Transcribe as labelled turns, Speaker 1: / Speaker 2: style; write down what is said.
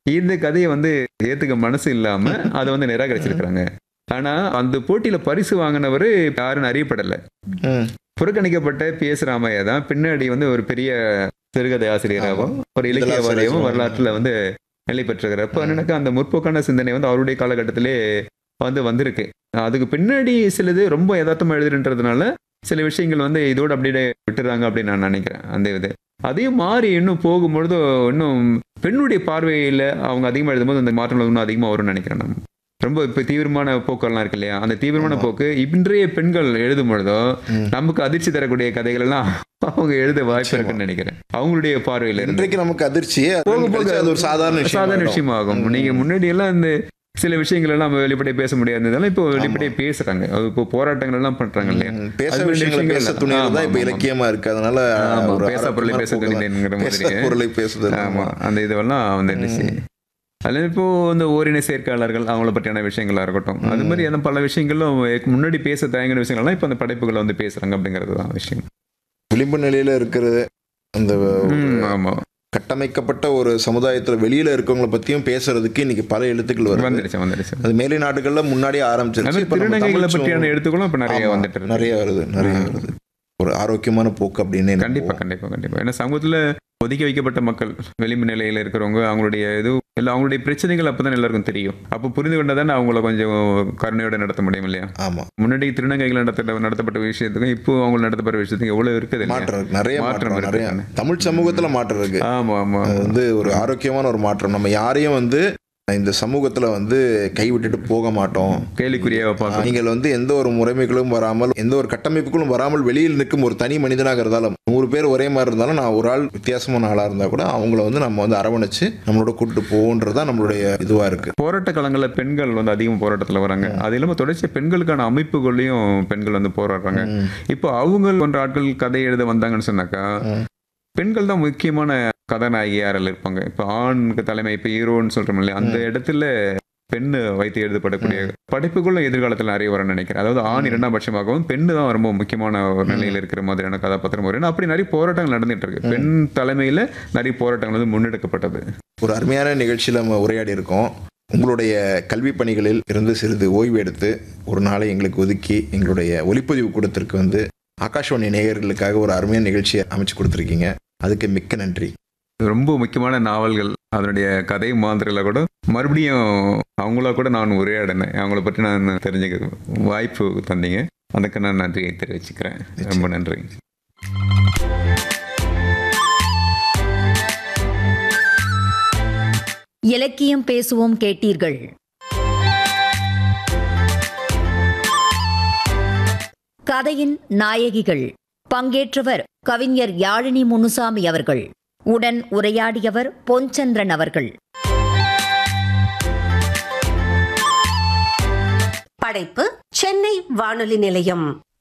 Speaker 1: இந்த கதையை வந்து ஏத்துக்க மனசு இல்லாம அதை வந்து நிராகரிச்சிருக்கிறாங்க ஆனா அந்த போட்டியில பரிசு வாங்கினவர் யாருன்னு அறியப்படல
Speaker 2: ம்.
Speaker 1: புறக்கணிக்கப்பட்ட பி எஸ் ராமையா தான் பின்னாடி வந்து ஒரு பெரிய சிறுகதை ஆசிரியராகவும் ஒரு இலக்கியவாதியாகவும்
Speaker 2: இதெல்லாம்
Speaker 1: வரலாற்றுல வந்து நிலை பெற்றிருக்கிறார் அப்போ எனக்கு அந்த முற்போக்கான சிந்தனை வந்து அவருடைய காலகட்டத்திலே வந்து வந்திருக்கு அதுக்கு பின்னாடி சிலது ரொம்ப யதார்த்தமா எழுதுன்றதுனால சில விஷயங்கள் வந்து இதோட அப்படியே விட்டுறாங்க அப்படின்னு நான் நினைக்கிறேன் அந்த இது அதையும் மாறி இன்னும் போகும்பொழுது இன்னும் பெண்ணுடைய பார்வையில அவங்க அதிகமா எழுதும்போது அந்த மாற்றங்கள் இன்னும் அதிகமா வரும்னு நினைக்கிறேன் நான் ரொம்ப இப்ப தீவிரமான போக்கெல்லாம் இருக்கு இல்லையா அந்த தீவிரமான
Speaker 2: ஆமா.
Speaker 1: போக்கு இன்றைய பெண்கள் எழுதும் பொழுதோ
Speaker 2: ம்.
Speaker 1: நமக்கு அதிர்ச்சி தரக்கூடிய கதைகள் எல்லாம் அவங்க எழுத வாய்ப்பு இருக்குன்னு நினைக்கிறேன் அவங்களுடைய பார்வையில இருந்து
Speaker 2: இன்றைக்கு நமக்கு அதிர்ச்சி
Speaker 1: போக போக
Speaker 2: அது ஒரு சாதாரண விஷயம்
Speaker 1: சாதாரண
Speaker 2: ஆயிடும்.
Speaker 1: விஷயமாகும்
Speaker 2: ம்.
Speaker 1: நீங்க முன்னாடி எல்லாம் இந்த சில விஷயங்கள் எல்லாம் நம்ம வெளிப்படையா பேச முடியாததெல்லாம் இப்போ வெளிப்படையா பேசுறாங்க அது இப்போ போராட்டங்கள் எல்லாம் பண்றாங்க இல்லையா
Speaker 2: ம், பேச
Speaker 1: அது மாதிரி
Speaker 2: விஷயங்களை
Speaker 1: விஷயங்கள்
Speaker 2: பேச
Speaker 1: இல்ல.
Speaker 2: துணியில தான் இப்ப
Speaker 1: ஆமா,
Speaker 2: இலக்கியமா இருக்கு அதனால
Speaker 1: ஆமா,
Speaker 2: ஒரு
Speaker 1: பேசா பொருளை
Speaker 2: ஆரோக்கியமான
Speaker 1: பேச
Speaker 2: போக்கு தான்.
Speaker 1: துணிதேங்கிற
Speaker 2: பேச
Speaker 1: மாதிரி
Speaker 2: பொருளை பேசுதல்
Speaker 1: ஆமா அந்த இதுவெல்லாம் வந்துடுச்சு அதுல இப்போ இந்த ஓரின சேர்க்கையாளர்கள் அவங்கள பற்றியான விஷயங்களா இருக்கட்டும் அது மாதிரி அந்த பல விஷயங்களும் முன்னாடி பேச தயங்கின விஷயங்கள்லாம் இப்போ அந்த படைப்புகளை வந்து பேசுறாங்க அப்படிங்கிறது தான் விஷயம்
Speaker 2: விளிம்பு நிலையில இருக்கிறது அந்த
Speaker 1: ம், ஆமா
Speaker 2: கட்டமைக்கப்பட்ட ஒரு சமுதாயத்துல வெளியில இருக்கவங்கள பத்தியும் பேசுறதுக்கு இன்னைக்கு பல எழுத்துக்கள் வருது
Speaker 1: வந்துடுச்சு வந்துடுச்சு
Speaker 2: அது மேலை நாடுகள்ல முன்னாடியே
Speaker 1: அது
Speaker 2: ஆரம்பிச்சிருச்சு
Speaker 1: மாதிரி
Speaker 2: இப்ப நம்ம
Speaker 1: திருநங்கைகளை
Speaker 2: தமிழ்
Speaker 1: பற்றியான
Speaker 2: சமூகம்
Speaker 1: எழுத்துக்களும் இப்போ நிறைய
Speaker 2: ஆமா,
Speaker 1: வந்துட்டு இருக்கு
Speaker 2: நிறைய வருது நிறைய வருது ஒரு ஆரோக்கியமான போக்கு அப்படின்னு எனக்கு
Speaker 1: கண்டிப்பா கண்டிப்பா கண்டிப்பா ஏன்னா சமூகத்துல ஒதுக்கி வைக்கப்பட்ட மக்கள் வெளிம்பு நிலையில இருக்கிறவங்க அவங்களுடைய இது இல்லை அவங்களுடைய பிரச்சனைகள் அப்பதான் எல்லாருக்கும் தெரியும் அப்போ புரிந்து கொண்டதானே அவங்கள கொஞ்சம் கருணையோட நடத்த முடியும் இல்லையா
Speaker 2: ஆமா
Speaker 1: முன்னாடி திருநங்கைகள் நடத்த நடத்தப்பட்ட விஷயத்துக்கும் இப்போ அவங்க நடத்தப்படுற விஷயத்துக்கு எவ்வளவு இருக்குது இல்லையா?
Speaker 2: மாற்றம் இருக்கு நிறைய
Speaker 1: மாற்றம்
Speaker 2: மாற்றம் நிறைய
Speaker 1: இருக்கு.
Speaker 2: தமிழ் சமூகத்துல மாற்றம் இருக்கு
Speaker 1: ஆமா ஆமா
Speaker 2: அது வந்து ஒரு ஆரோக்கியமான ஒரு மாற்றம் நம்ம யாரையும் வந்து இந்த சமூகத்துல வந்து கைவிட்டுட்டு போக மாட்டோம்
Speaker 1: கேலிக்குரியாவை பார்க்கணும்
Speaker 2: நீங்கள் வந்து எந்த ஒரு முறைமைகளும் வராமல் எந்த ஒரு கட்டமைப்புகளும் வராமல் வெளியில் நிற்கும் ஒரு தனி மனிதனாக இருந்தாலும் நூறு பேர் ஒரே மாதிரி இருந்தாலும் நான் ஒரு ஆள் வித்தியாசமான ஆளா இருந்தா கூட அவங்கள வந்து நம்ம வந்து அரவணைச்சு நம்மளோட கூட்டிட்டு போவோன்றதுதான் நம்மளுடைய இதுவா இருக்கு
Speaker 1: போராட்ட காலங்களில் பெண்கள் வந்து அதிகம் போராட்டத்தில் வராங்க அது இல்லாமல் தொடர்ச்சி பெண்களுக்கான அமைப்புகள்லையும் பெண்கள் வந்து போராடுறாங்க
Speaker 2: ம்.
Speaker 1: இப்போ அவங்க போன்ற ஆட்கள் கதை எழுத வந்தாங்கன்னு சொன்னாக்கா
Speaker 2: ம்.
Speaker 1: பெண்கள் தான் முக்கியமான கதாநாயகி யாரில் இருப்பாங்க இப்போ ஆணுக்கு தலைமை இப்போ ஹீரோன்னு சொல்றோம் இல்லையா அந்த இடத்துல பெண்ணு வைத்து எழுதப்படக்கூடிய படைப்புகளும் எதிர்காலத்தில் நிறைய வரும்னு நினைக்கிறேன் அதாவது ஆண் இரண்டாம் பட்சமாகவும் பெண்ணு தான் ரொம்ப முக்கியமான ஒரு நிலையில் இருக்கிற மாதிரியான கதாபாத்திரம் வரும் ஏன்னா அப்படி நிறைய போராட்டங்கள் நடந்துட்டு இருக்கு பெண் தலைமையில நிறைய போராட்டங்கள் வந்து முன்னெடுக்கப்பட்டது
Speaker 2: ஒரு அருமையான நிகழ்ச்சியில் நம்ம உரையாடி இருக்கோம் உங்களுடைய கல்வி பணிகளில் இருந்து சிறிது ஓய்வு எடுத்து ஒரு நாளை எங்களுக்கு ஒதுக்கி எங்களுடைய ஒளிப்பதிவு கூடத்திற்கு வந்து ஆகாஷவாணி நேயர்களுக்காக ஒரு அருமையான நிகழ்ச்சியை அமைச்சு கொடுத்துருக்கீங்க அதுக்கு மிக்க நன்றி
Speaker 1: ரொம்ப முக்கியமான நாவல்கள் அதனுடைய கதை மாதிரில கூட மறுபடியும் அவங்களா கூட நான் உரையாடினேன் அவங்கள பற்றி நான் தெரிஞ்சுக்க வாய்ப்பு தந்தீங்க அதுக்கு நான் நன்றியை தெரிவிச்சுக்கிறேன் ரொம்ப நன்றி
Speaker 3: இலக்கியம் பேசுவோம் கேட்டீர்கள் கதையின் நாயகிகள் பங்கேற்றவர் கவிஞர் யாழினி முனுசாமி அவர்கள் உடன் உரையாடியவர் பொன்சந்திரன் அவர்கள்
Speaker 4: படைப்பு சென்னை வானொலி நிலையம்